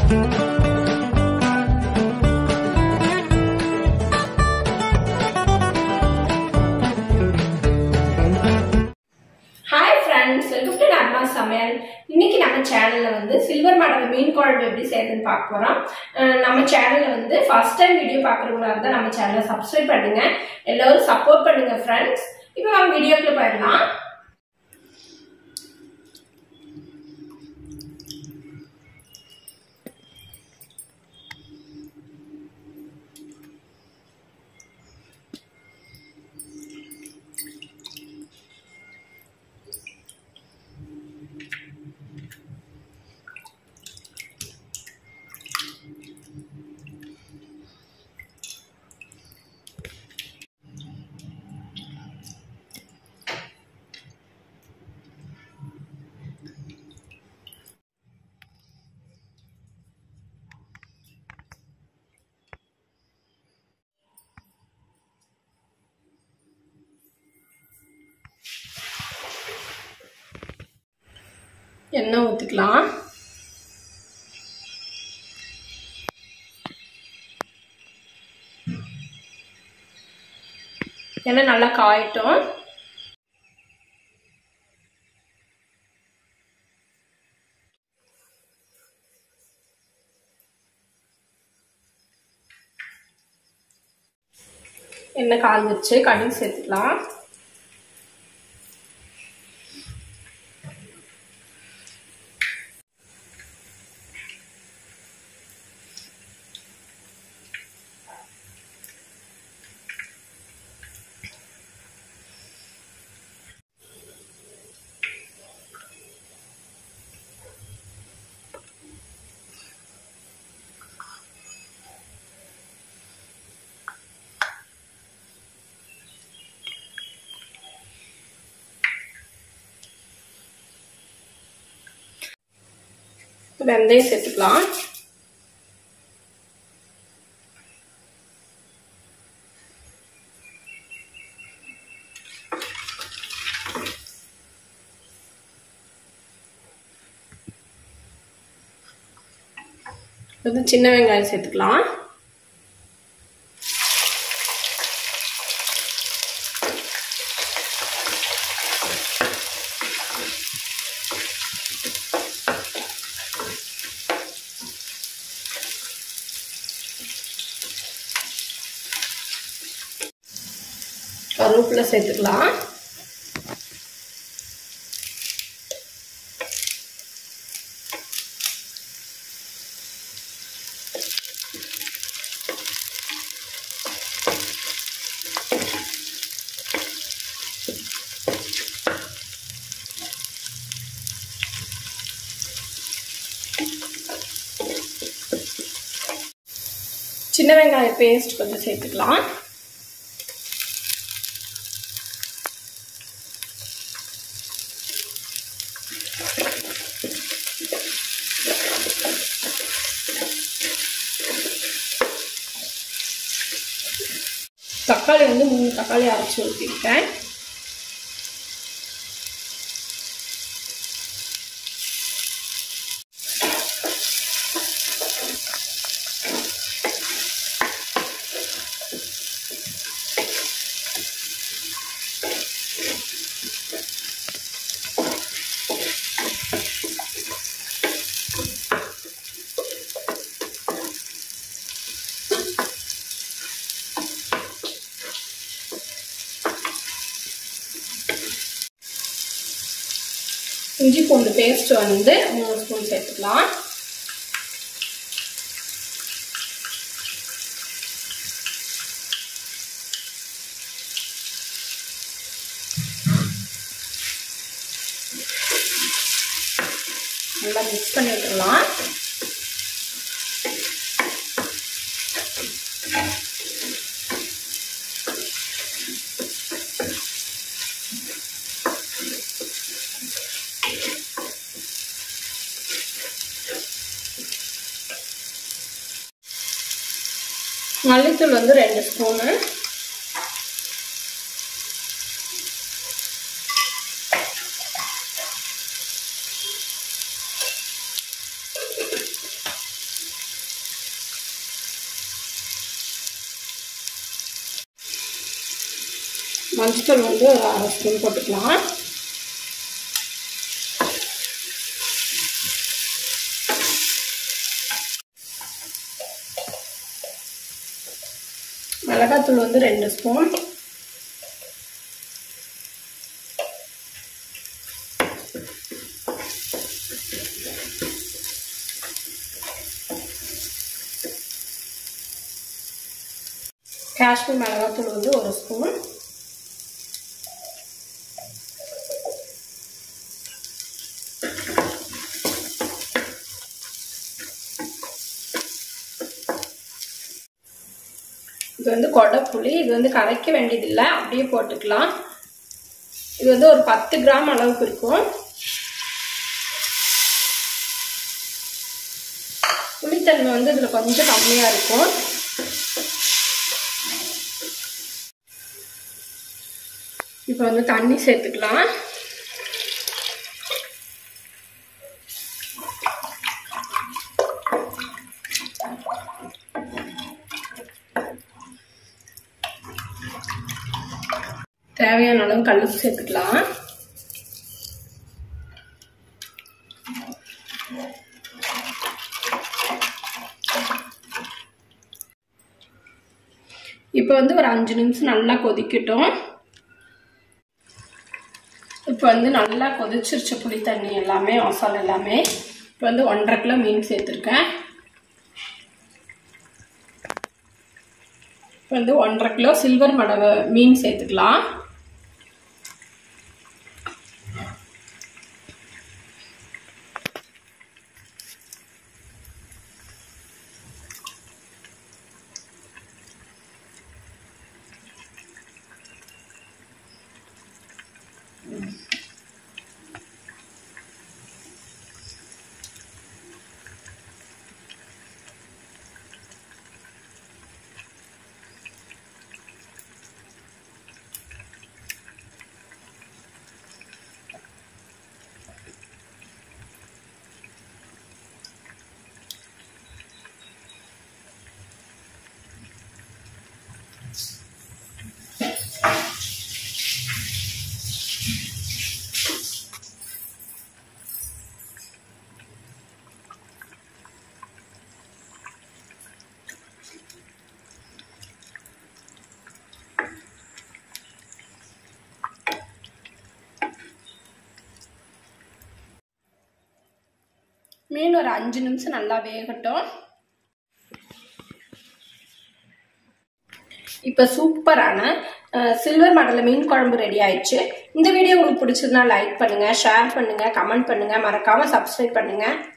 hi friends welcome to அம்மா சமையல் இன்னைக்கு நம்ம சேனல்ல வந்து சில்வர் மடங்கு மீன் குழம்பு எப்படி செய்யறதுன்னு பார்க்க போறோம் அஹ் நம்ம சேனல்ல வந்து ஃபர்ஸ்ட் டைம் வீடியோ பார்க்குறவங்களா இருந்தால் நம்ம சேனலை சப்ஸ்கிரைப் பண்ணுங்க எல்லாரும் சப்போர்ட் பண்ணுங்க ஃப்ரெண்ட்ஸ் இப்போ நம்ம வீடியோக்குள்ள போயிடலாம் எண்ணெய் ஊற்றிக்கலாம் எண்ணெய் நல்லா காயட்டும் எண்ணெய் காய்ஞ்சிருச்சு கடுகு சேர்த்துக்கலாம் வெந்தயம் சேர்த்துக்கலாம் வந்து சின்ன வெங்காயம் சேர்த்துக்கலாம் கருவேப்பிலை சேர்த்துக்கலாம் சின்ன வெங்காய பேஸ்ட் கொஞ்சம் சேர்த்துக்கலாம் தக்காளி வந்து மூணு தக்காளி அரைச்சி ஊற்றிருக்கேன் இஞ்சி பூண்டு பேஸ்ட் வந்து மூணு ஸ்பூன் சேர்த்துக்கலாம் நல்லா மிக்ஸ் பண்ணி விட்டுடலாம் மல்லித்தூள் வந்து ரெண்டு ஸ்பூனு மஞ்சள் வந்து ஒரு அரை ஸ்பூன் போட்டுக்கலாம் மிளகாத்தூள் வந்து ரெண்டு ஸ்பூன் காஷ்மீர் மிளகாத்தூள் வந்து ஒரு ஸ்பூன் இது வந்து கொடை புளி இது வந்து கரைக்க வேண்டியதில்லை அப்படியே போட்டுக்கலாம் இது வந்து ஒரு பத்து கிராம் அளவுக்கு இருக்கும் புளித்தன்மை வந்து இதில் கொஞ்சம் கம்மியாக இருக்கும் இப்போ வந்து தண்ணி சேர்த்துக்கலாம் தேவையான அளவு கல் சேர்த்துக்கலாம் இப்போ வந்து ஒரு அஞ்சு நிமிஷம் நல்லா கொதிக்கட்டும் இப்போ வந்து நல்லா கொதிச்சிருச்சு புளி தண்ணி எல்லாமே மசாலா எல்லாமே இப்போ வந்து ஒன்றரை கிலோ மீன் சேர்த்துருக்கேன் இப்போ வந்து ஒன்றரை கிலோ சில்வர் மடவை மீன் சேர்த்துக்கலாம் மீன் ஒரு அஞ்சு நிமிஷம் நல்லா வேகட்டும் இப்போ சூப்பரான சில்வர் மடலில் மீன் குழம்பு ரெடி ஆயிடுச்சு இந்த வீடியோ உங்களுக்கு பிடிச்சதுன்னா லைக் பண்ணுங்க ஷேர் பண்ணுங்க கமெண்ட் பண்ணுங்க மறக்காம சப்ஸ்கிரைப் பண்ணுங்க